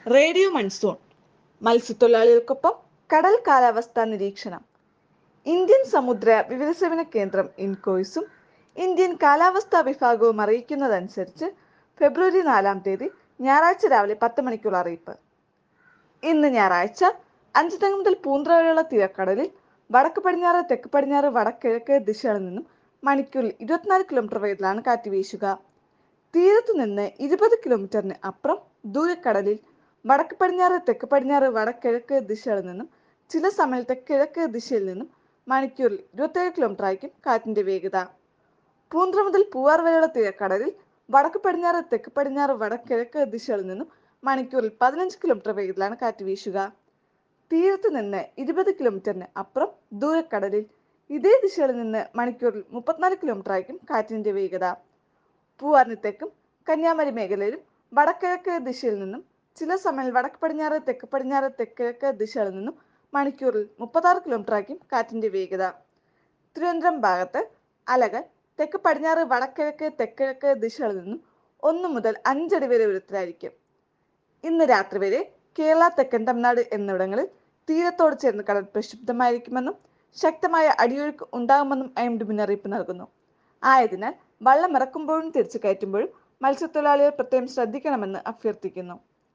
radio monsoon മത്സ്യത്തൊഴിലാളികൾക്കൊപ്പം കടൽ കാലാവസ്ഥാ നിരീക്ഷണം ഇന്ത്യൻ സമുദ്ര വിവരസേവന കേന്ദ്രം ഇൻകോയ്സും ഇന്ത്യൻ കാലാവസ്ഥാ വിഭാഗവും അറിയിക്കുന്നതനുസരിച്ച് ഫെബ്രുവരി നാലാം തീയതി ഞായറാഴ്ച രാവിലെ പത്ത് മണിക്കുള്ള അറിയിപ്പ് ഇന്ന് ഞായറാഴ്ച അഞ്ചുതെങ്ങ് മുതൽ പൂന്തറ വരെയുള്ള തീരക്കടലിൽ വടക്ക് പടിഞ്ഞാറ് തെക്ക് പടിഞ്ഞാറ് വടക്കിഴക്ക് ദിശകളിൽ നിന്നും മണിക്കൂറിൽ ഇരുപത്തിനാല് കിലോമീറ്റർ വേഗത്തിലാണ് കാറ്റ് വീശുക തീരത്തു നിന്ന് ഇരുപത് കിലോമീറ്ററിന് അപ്പുറം ദൂരക്കടലിൽ വടക്ക് പടിഞ്ഞാറ് തെക്ക് പടിഞ്ഞാറ് വടക്കിഴക്ക് ദിശകളിൽ നിന്നും ചില സമയത്ത് കിഴക്ക് ദിശയിൽ നിന്നും മണിക്കൂറിൽ ഇരുപത്തേഴ് കിലോമീറ്റർ ആയിരിക്കും കാറ്റിന്റെ വേഗത പൂന്ത്ര മുതൽ പൂവാർ വരെയുള്ള തീരക്കടലിൽ വടക്ക് പടിഞ്ഞാറ് തെക്ക് പടിഞ്ഞാറ് വടക്കിഴക്ക് ദിശകളിൽ നിന്നും മണിക്കൂറിൽ പതിനഞ്ച് കിലോമീറ്റർ വേഗത്തിലാണ് കാറ്റ് വീശുക തീരത്ത് നിന്ന് ഇരുപത് കിലോമീറ്ററിന് അപ്പുറം ദൂരക്കടലിൽ ഇതേ ദിശയിൽ നിന്ന് മണിക്കൂറിൽ മുപ്പത്തിനാല് കിലോമീറ്റർ ആയിരിക്കും കാറ്റിന്റെ വേഗത പൂവാറിന് തെക്കും കന്യാകുമാരി മേഖലയിലും വടക്കിഴക്ക് ദിശയിൽ നിന്നും ചില സമയം വടക്ക് പടിഞ്ഞാറ് തെക്ക് പടിഞ്ഞാറ് തെക്കിഴക്ക് ദിശകളിൽ നിന്നും മണിക്കൂറിൽ മുപ്പത്താറ് കിലോമീറ്റർ ആയിരിക്കും കാറ്റിന്റെ വേഗത തിരുവനന്തപുരം ഭാഗത്ത് അലകൾ തെക്ക് പടിഞ്ഞാറ് വടക്കിഴക്ക് തെക്കിഴക്ക് ദിശകളിൽ നിന്നും ഒന്ന് മുതൽ അഞ്ചടി വരെ ഉയരത്തിലായിരിക്കും ഇന്ന് രാത്രി വരെ കേരള തെക്കൻ തമിഴ്നാട് എന്നിവിടങ്ങളിൽ തീരത്തോട് ചേർന്ന് കടൽ പ്രക്ഷുബ്ധമായിരിക്കുമെന്നും ശക്തമായ അടിയൊഴുക്ക് ഉണ്ടാകുമെന്നും ഐ എം ഡി മുന്നറിയിപ്പ് നൽകുന്നു ആയതിനാൽ വള്ളം ഇറക്കുമ്പോഴും തിരിച്ചു കയറ്റുമ്പോഴും മത്സ്യത്തൊഴിലാളികൾ പ്രത്യേകം ശ്രദ്ധിക്കണമെന്ന് അഭ്യർത്ഥിക്കുന്നു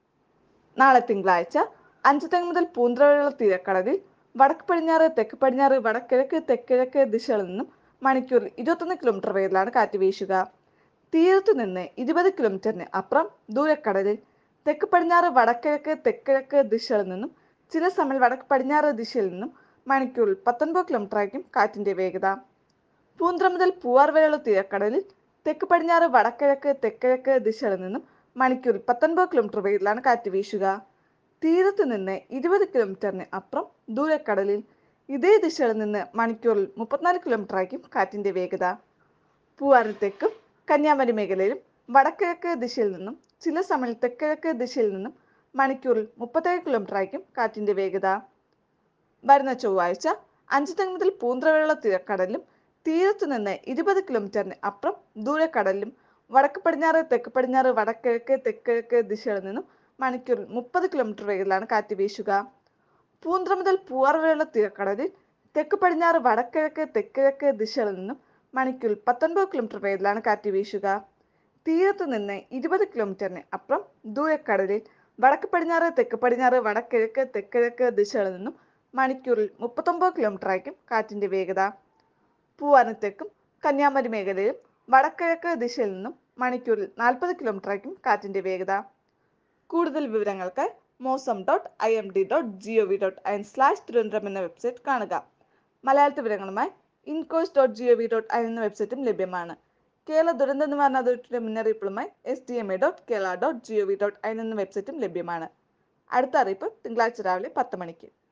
നാളെ തിങ്കളാഴ്ച അഞ്ചുതെങ്ങ് മുതൽ പൂന്തറ വരെയുള്ള തീരക്കടലിൽ വടക്ക് പടിഞ്ഞാറ് തെക്ക് പടിഞ്ഞാറ് വടക്കിഴക്ക് തെക്കിഴക്ക് ദിശകളിൽ നിന്നും മണിക്കൂറിൽ ഇരുപത്തൊന്ന് കിലോമീറ്റർ വേഗത്തിലാണ് കാറ്റ് വീശുക തീരത്തു നിന്ന് ഇരുപത് കിലോമീറ്ററിന് അപ്പുറം ദൂരക്കടലിൽ തെക്ക് പടിഞ്ഞാറ് വടക്കിഴക്ക് തെക്കിഴക്ക് ദിശകളിൽ നിന്നും ചില സമയം വടക്ക് പടിഞ്ഞാറ് ദിശയിൽ നിന്നും മണിക്കൂറിൽ പത്തൊൻപത് കിലോമീറ്റർ ആയിരിക്കും കാറ്റിന്റെ വേഗത പൂന്തറ മുതൽ പൂവാർ വരെയുള്ള തീരക്കടലിൽ തെക്ക് പടിഞ്ഞാറ് വടക്കിഴക്ക് തെക്കിഴക്ക് ദിശകളിൽ നിന്നും മണിക്കൂറിൽ പത്തൊൻപത് കിലോമീറ്റർ വേഗത്തിലാണ് കാറ്റ് വീശുക തീരത്ത് നിന്ന് ഇരുപത് കിലോമീറ്ററിന് അപ്പുറം ദൂരക്കടലിൽ ഇതേ ദിശയിൽ നിന്ന് മണിക്കൂറിൽ മുപ്പത്തിനാല് കിലോമീറ്റർ ആയിരിക്കും കാറ്റിന്റെ വേഗത പൂവാറിന് തെക്കും കന്യാകുമാരി മേഖലയിലും വടക്കിഴക്ക് ദിശയിൽ നിന്നും ചില സമയം തെക്കിഴക്ക് ദിശയിൽ നിന്നും മണിക്കൂറിൽ മുപ്പത്തേഴ് കിലോമീറ്റർ ആയിരിക്കും കാറ്റിന്റെ വേഗത വരുന്ന ചൊവ്വാഴ്ച അഞ്ചുതെങ്ങ് മുതൽ പൂന്തറ വരെയുള്ള തീരക്കടലിലും തീരത്തു നിന്ന് ഇരുപത് കിലോമീറ്ററിന് അപ്പുറം ദൂരക്കടലിലും വടക്ക് പടിഞ്ഞാറ് തെക്ക് പടിഞ്ഞാറ് വടക്കിഴക്ക് തെക്കിഴക്ക് ദിശകളിൽ നിന്നും മണിക്കൂറിൽ മുപ്പത് കിലോമീറ്റർ വേഗത്തിലാണ് കാറ്റ് വീശുക പൂന്തറ മുതൽ പൂവാർ വരെയുള്ള തീരക്കടലിൽ തെക്ക് പടിഞ്ഞാറ് വടക്കിഴക്ക് തെക്കിഴക്ക് ദിശകളിൽ നിന്നും മണിക്കൂറിൽ പത്തൊൻപത് കിലോമീറ്റർ വേഗത്തിലാണ് കാറ്റ് വീശുക തീരത്തു നിന്ന് ഇരുപത് കിലോമീറ്ററിന് അപ്പുറം ദൂരക്കടലിൽ വടക്ക് പടിഞ്ഞാറ് തെക്ക് പടിഞ്ഞാറ് വടക്കിഴക്ക് തെക്കിഴക്ക് ദിശകളിൽ നിന്നും മണിക്കൂറിൽ മുപ്പത്തൊമ്പത് കിലോമീറ്റർ ആയിരിക്കും കാറ്റിന്റെ വേഗത പൂവാറിന് തെക്കും കന്യാകുമാരി മേഖലയിലും വടക്കിഴക്ക് ദിശയിൽ നിന്നും മണിക്കൂറിൽ നാൽപ്പത് കിലോമീറ്റർ ആയിരിക്കും കാറ്റിന്റെ വേഗത കൂടുതൽ വിവരങ്ങൾക്ക് mausam dot I M D dot G O V dot I N slash Thiruvananthapuram എന്ന വെബ്സൈറ്റ് കാണുക മലയാളത്തിൽ വിവരങ്ങളുമായി INCOIS dot G O V dot I എന്ന വെബ്സൈറ്റും ലഭ്യമാണ് കേരള ദുരന്ത നിവാരണ അതോറിറ്റിയുടെ മുന്നറിയിപ്പുകളുമായി S D M A dot Kerala dot G O V dot I എന്ന വെബ്സൈറ്റും ലഭ്യമാണ് അടുത്ത അറിയിപ്പ് തിങ്കളാഴ്ച രാവിലെ പത്ത് മണിക്ക്